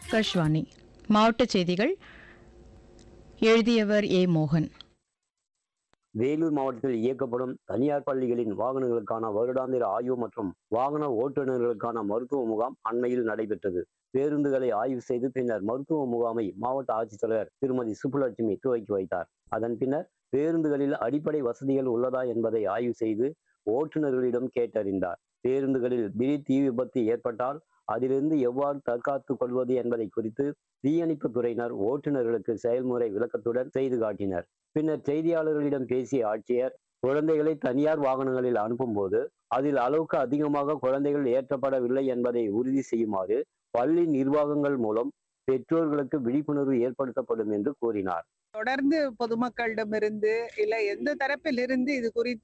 ஆகாஷ்வாணி மாவட்ட செய்திகள் எழுதியவர் ஏ மோகன் வேலூர் மாவட்டத்தில் இயக்கப்படும் தனியார் பள்ளிகளின் வாகனங்களுக்கான வருடாந்திர ஆய்வு மற்றும் வாகன ஓட்டுநர்களுக்கான மருத்துவ முகாம் அண்மையில் நடைபெற்றது பேருந்துகளை ஆய்வு செய்து பின்னர் மருத்துவ முகாமை மாவட்ட ஆட்சித்தலைவர் திருமதி சுப்புலட்சுமி துவக்கி வைத்தார் அதன் பின்னர் பேருந்துகளில் அடிப்படை வசதிகள் உள்ளதா என்பதை ஆய்வு செய்து ஓட்டுநர்களிடம் கேட்டறிந்தார் பேருந்துகளில் திடீர் தீ விபத்து ஏற்பட்டால் அதிலிருந்து எவ்வாறு தற்காத்துக் கொள்வது என்பதை குறித்து தீயணைப்பு துறையினர் ஓட்டுநர்களுக்கு செயல்முறை விளக்கத்துடன் செய்து காட்டினர் பின்னர் செய்தியாளர்களிடம் பேசிய ஆட்சியர் குழந்தைகளை தனியார் வாகனங்களில் அனுப்பும்போது அதில் அளவுக்கு அதிகமாக குழந்தைகள் ஏற்றப்படவில்லை என்பதை உறுதி செய்யுமாறு பள்ளி நிர்வாகங்கள் மூலம் பெற்றோர்களுக்கு விழிப்புணர்வு ஏற்படுத்தப்படும் என்று கூறினார் தொடர்ந்து பொதுமக்களிடமிருந்து இல்ல எந்த தரப்பில் இருந்து இது குறித்து